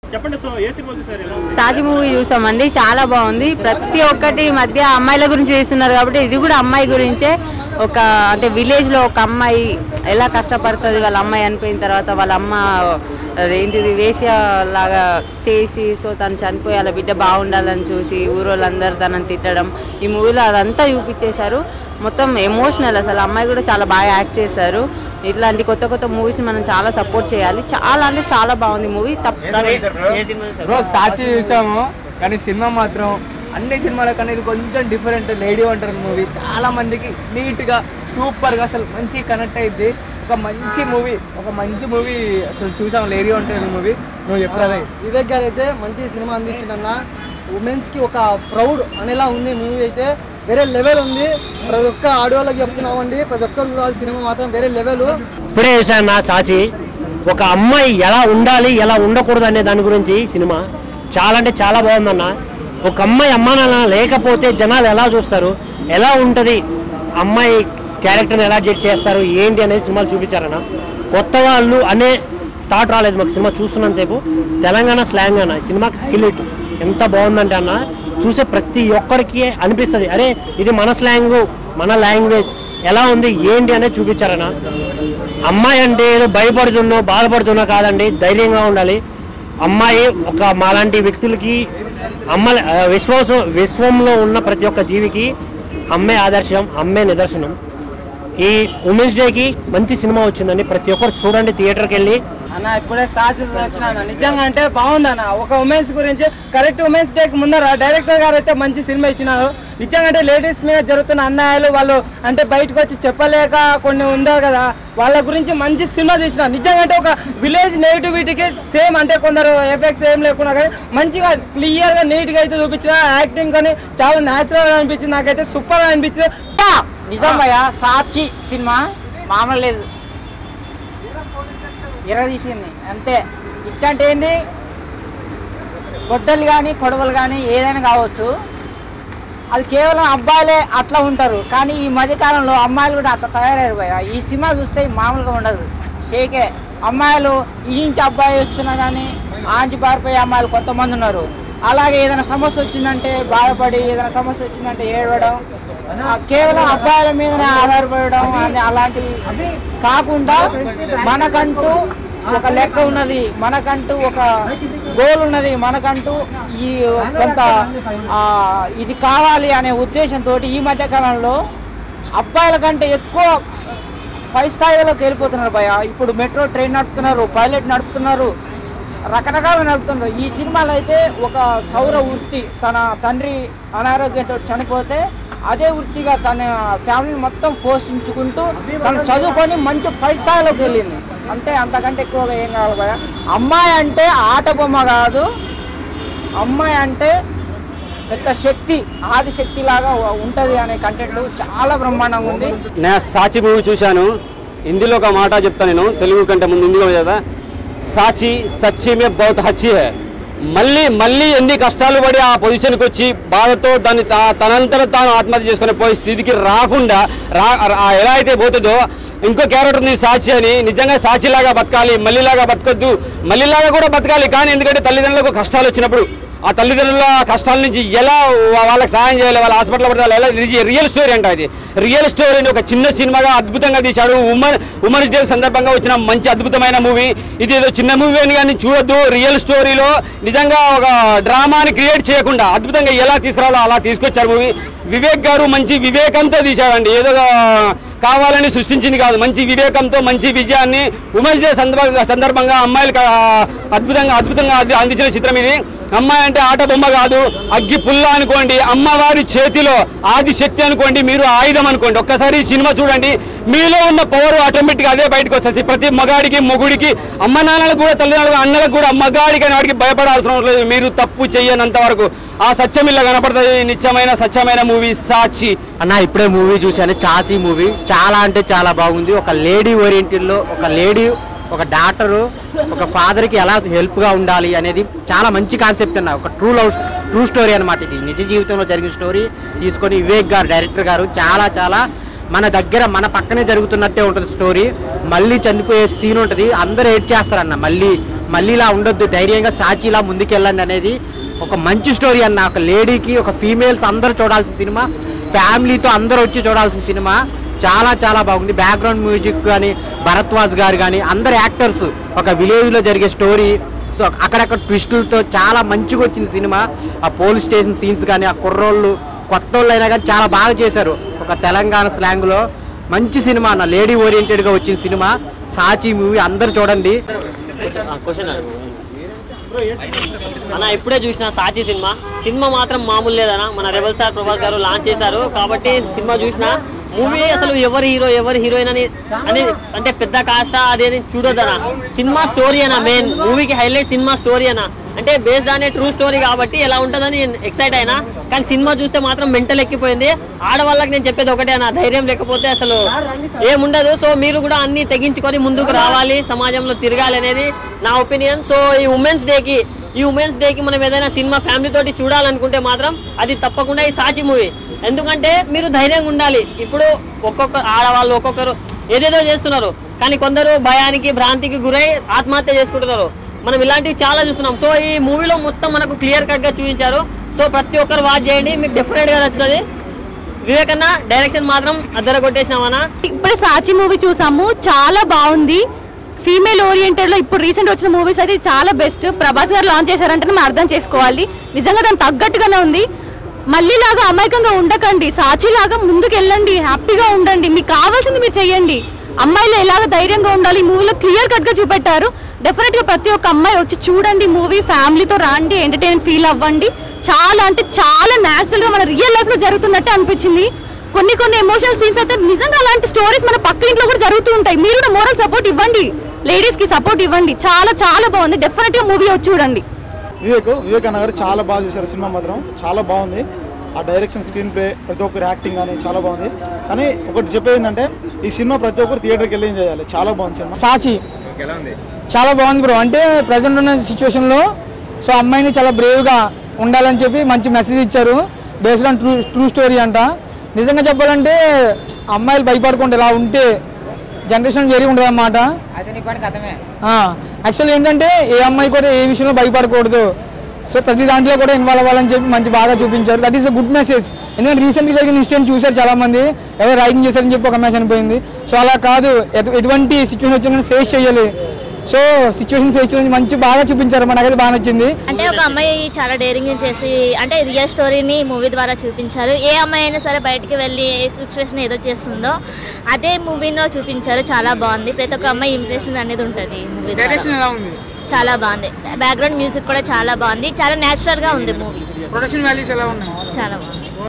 చెప్పండి సో ఏ సినిమా చూసారు ఎలా ఉంది? సాచి మూవీ చూసామండి చాలా బాగుంది ప్రతి ఒక్కటి ఈ మధ్య అమ్మాయిల గురించి తీస్తున్నారు కాబట్టి ఇది కూడా అమ్మాయి గురించే ఒక అంటే విలేజ్ లో ఒక అమ్మాయి ఎలా కష్టపడుతుంది వాళ్ళ అమ్మాయి చనిపోయిన తర్వాత వాళ్ళ అమ్మ అదేంటిది వేశ్య లాగా చేసి సో తను చనిపోయి వాళ్ళ బిడ్డ బాగుండాలని చూసి ఊరోళ్ళందరూ తనని తిట్టడం ఈ మూవీలో అదంతా చూపించేశారు మొత్తం ఎమోషనల్ అసలు అమ్మాయి కూడా చాలా బాగా యాక్ట్ చేశారు ఇట్లాంటి కొత్త కొత్త మూవీస్ మనం చాలా సపోర్ట్ చేయాలి చాలా అంటే చాలా బాగుంది మూవీ తప్ప బ్రో సాక్షి చూసాము కానీ సినిమా మాత్రం అన్ని సినిమాల కన్నా ఇది కొంచెం డిఫరెంట్ లేడీ వంటర్ మూవీ చాలా మందికి నీట్గా సూపర్గా అసలు మంచి కనెక్ట్ అయింది ఒక మంచి మూవీ ఒక మంచి మూవీ అసలు చూసాం లేడీ వంటర్ మూవీ నువ్వు చెప్పరాదే వివేక్ గారు అయితే మంచి సినిమా అందించిందన్న ఉమెన్స్ కి ఒక ప్రౌడ్ అనేలా ఉంది మూవీ అయితే వేరే లెవెల్ ఉంది ప్రతి ఒక్క ఆడవాళ్ళకి చెప్తున్నామండి ప్రతి ఒక్కరు చూడాలి సినిమా మాత్రం వేరే లెవెల్ ఇప్పుడే చూశాను నా సాచి ఒక అమ్మాయి ఎలా ఉండాలి ఎలా ఉండకూడదు అనే దాని గురించి ఈ సినిమా చాలా అంటే చాలా బాగుందన్న ఒక అమ్మాయి అమ్మా నాన్న లేకపోతే జనాలు ఎలా చూస్తారు ఎలా ఉంటుంది అమ్మాయి క్యారెక్టర్ని ఎలా జడ్జ్ చేస్తారు ఏంటి అనేది సినిమాలు చూపించారన్న కొత్త వాళ్ళు అనే థాట్ రాలేదు మాకు సినిమా చూస్తున్నంతసేపు తెలంగాణ స్లాంగ్ అన్న ఈ సినిమాకి హైలైట్ ఎంత బాగుందంటే అన్న చూసే ప్రతి ఒక్కరికి అనిపిస్తుంది అరే ఇది మన స్లాంగ్ మన లాంగ్వేజ్ ఎలా ఉంది ఏంటి అనేది చూపించారన్న అమ్మాయి అంటే ఏదో భయపడుతున్నో బాధపడుతున్నో కాదండి ధైర్యంగా ఉండాలి అమ్మాయి ఒక మాలాంటి వ్యక్తులకి అమ్మ ఆ, విశ్వాసం విశ్వంలో ఉన్న ప్రతి ఒక్క జీవికి అమ్మే ఆదర్శం అమ్మే నిదర్శనం ఈ ఉమెన్స్ డేకి మంచి సినిమా వచ్చిందండి ప్రతి ఒక్కరు చూడండి థియేటర్కి వెళ్ళి అన్న ఇప్పుడే సాక్షి వచ్చిన నిజంగా అంటే బాగుంది అన్న ఒక ఉమెన్స్ గురించి కరెక్ట్ ఉమెన్స్ డే ముందర డైరెక్టర్ గారు అయితే మంచి సినిమా ఇచ్చినారు నిజంగా అంటే లేడీస్ మీద జరుగుతున్న అన్యాయాలు వాళ్ళు అంటే బయటకు వచ్చి చెప్పలేక కొన్ని ఉండారు కదా వాళ్ళ గురించి మంచి సినిమా తీసిన నిజంగా అంటే ఒక విలేజ్ నెగిటివిటీకి సేమ్ అంటే కొందరు ఎఫెక్ట్స్ ఏం లేకున్నా కానీ మంచిగా క్లియర్గా నీట్గా అయితే చూపించిన యాక్టింగ్ కానీ చాలా న్యాచురల్గా అనిపించింది నాకైతే సూపర్గా అనిపించింది పా! నిజం భయ సాక్షి సినిమా మామూలు లేదు తీసింది అంతే ఇట్టంటే ఏంది గొడ్డలు కానీ కొడవలు కానీ ఏదైనా కావచ్చు అది కేవలం అబ్బాయిలే అట్లా ఉంటారు కానీ ఈ మధ్యకాలంలో అమ్మాయిలు కూడా అట్లా తయారయ్యారు భయ ఈ సినిమా చూస్తే మామూలుగా ఉండదు షేకే అమ్మాయిలు ఈ నుంచి అబ్బాయి వచ్చినా కానీ ఆంచి పారిపోయే అమ్మాయిలు కొంతమంది ఉన్నారు అలాగే ఏదైనా సమస్య వచ్చిందంటే బాధపడి ఏదైనా సమస్య వచ్చిందంటే ఏడవడం ఆ, కేవలం అబ్బాయిల మీదనే ఆధారపడడం అని అలాంటి కాకుండా మనకంటూ ఒక లెక్క ఉన్నది మనకంటూ ఒక గోల్ ఉన్నది మనకంటూ ఈ కొంత ఆ, ఇది కావాలి అనే ఉద్దేశంతో ఈ మధ్య కాలంలో అబ్బాయిల కంటే ఎక్కువ పై స్థాయిలోకి వెళ్ళిపోతున్నారు భయ ఇప్పుడు మెట్రో ట్రైన్ నడుపుతున్నారు పైలట్ నడుపుతున్నారు రకరకాలు నడుపుతున్నారు ఈ సినిమాలో అయితే ఒక సౌర వృత్తి తన తండ్రి అనారోగ్యంతో చనిపోతే అదే వృత్తిగా తన ఫ్యామిలీ మొత్తం పోషించుకుంటూ తను చదువుకొని మంచి పై స్థాయిలోకి వెళ్ళింది అంటే అంతకంటే ఎక్కువగా ఏం కావాలి భయ అమ్మాయి అంటే ఆట బొమ్మ కాదు అమ్మాయి అంటే పెద్ద శక్తి ఆది శక్తి లాగా ఉంటుంది అనే కంటెంట్ చాలా బ్రహ్మాండంగా ఉంది నేను సాచి మూవీ చూశాను హిందీలో ఒక మాట చెప్తాను నేను తెలుగు కంటే ముందు హిందీలో కదా సాచి సచ్చి మే బహుత్ హచ్చి హే మళ్ళీ మళ్ళీ ఎన్ని కష్టాలు పడి ఆ పొజిషన్కి వచ్చి బాధతో దాన్ని తా- తనంతట తాను ఆత్మహత్య చేసుకునే పోయే స్థితికి రాకుండా రా ఆ ఎలా అయితే పోతుందో ఇంకో క్యారెక్టర్ ఉంది సాక్షి అని నిజంగా సాక్షిలాగా బతకాలి మళ్ళీలాగా బతకొద్దు మళ్ళీలాగా కూడా బతకాలి కానీ ఎందుకంటే తల్లిదండ్రులకు కష్టాలు వచ్చినప్పుడు ఆ తల్లిదండ్రుల కష్టాల నుంచి ఎలా వా- వాళ్ళకి సహాయం చేయాలి వాళ్ళ హాస్పిటల్ పడాలి ఎలా ఇది రియల్ స్టోరీ అంట ఇది రియల్ స్టోరీని ఒక చిన్న సినిమాగా అద్భుతంగా తీశాడు ఉమెన్ ఉమెన్స్ డే సందర్భంగా వచ్చిన మంచి అద్భుతమైన మూవీ ఇది ఏదో చిన్న మూవీ అని కానీ చూడొద్దు రియల్ స్టోరీలో నిజంగా ఒక డ్రామాని క్రియేట్ చేయకుండా అద్భుతంగా ఎలా తీసుకురావాలో అలా తీసుకొచ్చారు మూవీ వివేక్ గారు మంచి వివేకంతో తీశారండి ఏదో కావాలని సృష్టించింది కాదు మంచి వివేకంతో మంచి విజయాన్ని ఉమెన్స్ డే సందర్భంగా సందర్భంగా అమ్మాయిలకు ఆ, అద్భుతంగా అద్భుతంగా అంది- అందించిన చిత్రం ఇది అమ్మాయి అంటే ఆట బొమ్మ కాదు అగ్గి పుల్ల అనుకోండి అమ్మవారి చేతిలో ఆది శక్తి అనుకోండి మీరు ఆయుధం అనుకోండి ఒక్కసారి ఈ సినిమా చూడండి మీలో ఉన్న పవర్ ఆటోమేటిక్గా అదే బయటకు వచ్చేసి ప్రతి మగాడికి మొగుడికి అమ్మ నాన్నలకు కూడా తల్లిదండ్రులకు అన్నలకు కూడా మగాడికి అనే వాడికి భయపడాల్సిన అవసరం లేదు మీరు తప్పు చేయనంత వరకు ఆ సత్యం ఇలా కనపడుతుంది నిత్యమైన సత్యమైన మూవీ సాక్షి అన్న ఇప్పుడే మూవీ చూశాను చాసీ మూవీ చాలా అంటే చాలా బాగుంది ఒక లేడీ ఓరియంటెడ్లో ఒక లేడీ ఒక డాక్టరు ఒక ఫాదర్కి ఎలా హెల్ప్గా ఉండాలి అనేది చాలా మంచి కాన్సెప్ట్ అన్న ఒక ట్రూ లవ్ ట్రూ స్టోరీ అనమాట ఇది నిజ జీవితంలో జరిగిన స్టోరీ తీసుకొని వివేక్ గారు డైరెక్టర్ గారు చాలా చాలా మన దగ్గర మన పక్కనే జరుగుతున్నట్టే ఉంటుంది స్టోరీ మళ్ళీ చనిపోయే సీన్ ఉంటుంది అందరూ ఏడ్ చేస్తారన్న మళ్ళీ మళ్ళీ ఇలా ఉండొద్దు ధైర్యంగా సాచి ఇలా ముందుకెళ్ళండి అనేది ఒక మంచి స్టోరీ అన్న ఒక లేడీకి ఒక ఫీమేల్స్ అందరూ చూడాల్సిన సినిమా ఫ్యామిలీతో అందరూ వచ్చి చూడాల్సిన సినిమా చాలా చాలా బాగుంది బ్యాక్గ్రౌండ్ మ్యూజిక్ కానీ భరద్వాజ్ గారు కానీ అందరు యాక్టర్స్ ఒక విలేజ్లో జరిగే స్టోరీ సో అక్కడక్కడ ట్విస్టులతో చాలా మంచిగా వచ్చింది సినిమా ఆ పోలీస్ స్టేషన్ సీన్స్ కానీ ఆ కుర్రోళ్ళు కొత్త వాళ్ళు అయినా కానీ చాలా బాగా చేశారు ఒక తెలంగాణ స్లాంగ్లో మంచి సినిమా అన్న లేడీ ఓరియంటెడ్గా వచ్చిన సినిమా సాచి మూవీ అందరు చూడండి క్వశ్చన్ అన్న ఇప్పుడే చూసిన సాచి సినిమా సినిమా మాత్రం మామూలు లేదన్న మన రెబల్ సార్ ప్రభాస్ గారు లాంచ్ చేశారు కాబట్టి సినిమా చూసిన మూవీ అసలు ఎవరు హీరో ఎవరు హీరోయిన్ అని అని అంటే పెద్ద కాస్ట అదేది చూడొద్దన సినిమా స్టోరీ అన్న మెయిన్ మూవీకి హైలైట్ సినిమా స్టోరీ అన్న అంటే బేస్డ్ అనే ట్రూ స్టోరీ కాబట్టి ఎలా ఉంటుందని ఎక్సైట్ అయినా కానీ సినిమా చూస్తే మాత్రం మెంటల్ ఎక్కిపోయింది ఆడవాళ్ళకి నేను చెప్పేది ఒకటే అన్న ధైర్యం లేకపోతే అసలు ఏముండదు సో మీరు కూడా అన్ని తెగించుకొని ముందుకు రావాలి సమాజంలో తిరగాలి అనేది నా ఒపీనియన్ సో ఈ ఉమెన్స్ డేకి ఈ ఉమెన్స్ డేకి మనం ఏదైనా సినిమా ఫ్యామిలీ తోటి చూడాలనుకుంటే మాత్రం అది తప్పకుండా ఈ సాచి మూవీ ఎందుకంటే మీరు ధైర్యంగా ఉండాలి ఇప్పుడు ఒక్కొక్క ఆడవాళ్ళు ఒక్కొక్కరు ఏదేదో చేస్తున్నారు కానీ కొందరు భయానికి భ్రాంతికి గురై ఆత్మహత్య చేసుకుంటున్నారు మనం ఇలాంటివి చాలా చూస్తున్నాం సో ఈ మూవీలో మొత్తం మనకు క్లియర్ కట్ గా చూపించారు సో ప్రతి ఒక్కరు వాచ్ చేయండి మీకు డెఫినెట్ గా నచ్చుతుంది వివేకన్న డైరెక్షన్ మాత్రం అద్దర కొట్టేసినామన్నా ఇప్పుడు సాచి మూవీ చూసాము చాలా బాగుంది ఫీమేల్ ఓరియంటెడ్ లో ఇప్పుడు రీసెంట్ వచ్చిన మూవీస్ అయితే చాలా బెస్ట్ ప్రభాస్ గారు లాంచ్ చేశారంటే మనం అర్థం చేసుకోవాలి నిజంగా దానికి తగ్గట్టుగానే ఉంది మళ్ళీ లాగా అమాయకంగా ఉండకండి సాచిలాగా ముందుకు వెళ్ళండి హ్యాపీగా ఉండండి మీకు కావాల్సింది మీరు చెయ్యండి అమ్మాయిలు ఎలాగ ధైర్యంగా ఉండాలి ఈ మూవీలో క్లియర్ కట్ గా చూపెట్టారు డెఫినెట్ గా ప్రతి ఒక్క అమ్మాయి వచ్చి చూడండి మూవీ ఫ్యామిలీతో రండి ఎంటర్టైన్ ఫీల్ అవ్వండి చాలా అంటే చాలా న్యాచురల్ గా మన రియల్ లైఫ్ లో జరుగుతున్నట్టే అనిపించింది కొన్ని కొన్ని ఎమోషనల్ సీన్స్ అయితే నిజంగా అలాంటి స్టోరీస్ మన పక్క ఇంట్లో కూడా జరుగుతూ ఉంటాయి మీరు కూడా మోరల్ సపోర్ట్ ఇవ్వండి లేడీస్ కి సపోర్ట్ ఇవ్వండి చాలా చాలా బాగుంది డెఫినెట్ గా మూవీ వచ్చి చూడండి వివేక్ వివేక్ అన్న గారు చాలా బాగా చేశారు సినిమా మాత్రం చాలా బాగుంది ఆ డైరెక్షన్ స్క్రీన్ ప్లే ప్రతి ఒక్కరు యాక్టింగ్ కానీ చాలా బాగుంది కానీ ఒకటి చెప్పేది ఏంటంటే ఈ సినిమా ప్రతి ఒక్కరు థియేటర్కి వెళ్ళి ఎంజాయ్ చేయాలి చాలా బాగుంది సినిమా సాచి చాలా బాగుంది బ్రో అంటే ప్రజెంట్ ఉన్న సిచ్యువేషన్లో సో అమ్మాయిని చాలా బ్రేవ్గా ఉండాలని చెప్పి మంచి మెసేజ్ ఇచ్చారు based on true true story అంట నిజంగా చెప్పాలంటే అమ్మాయిలు భయపడకుండా ఇలా ఉంటే జనరేషన్ వేరే ఉండదు అన్నమాట యాక్చువల్ ఏంటంటే ఏ అమ్మాయి కూడా ఏ విషయంలో భయపడకూడదు సో ప్రతి దాంట్లో కూడా ఇన్వాల్వ్ అవ్వాలని చెప్పి మంచి బాగా చూపించారు that is a good message ఎందుకంటే రీసెంట్గా జరిగిన ఇన్సిడెంట్ చూశారు చాలా మంది ఎవరు రైడింగ్ చేశారని చెప్పి ఒక అమ్మాయి చనిపోయింది సో అలా కాదు ఎటు- ఎటువంటి సిచ్యువేషన్ వచ్చినా ఫేస్ చేయాలి సో సిచ్యువేషన్ ఫేస్ చేయాలని మంచి బాగా చూపించారు మనకైతే బాగా నచ్చింది అంటే ఒక అమ్మాయి చాలా డేరింగ్ చేసి అంటే రియల్ స్టోరీని మూవీ ద్వారా చూపించారు ఏ అమ్మాయి అయినా సరే బయటికి వెళ్ళి ఏ సిచ్యువేషన్ ఏదో చేస్తుందో అదే మూవీలో చూపించారు చాలా బాగుంది ప్రతి ఒక్క అమ్మాయి ఇంప్రెషన్ అనేది ఉంటుంది మూవీ డైరెక్షన్ ఎలా ఉంది చాలా బాగుంది బ్యాక్గ్రౌండ్ మ్యూజిక్ కూడా చాలా బాగుంది చాలా న్యాచురల్ గా ఉంది మూవీ ప్రొడక్షన్ వాల్యూస్ ఎలా ఉన్నాయి చాలా బాగుంది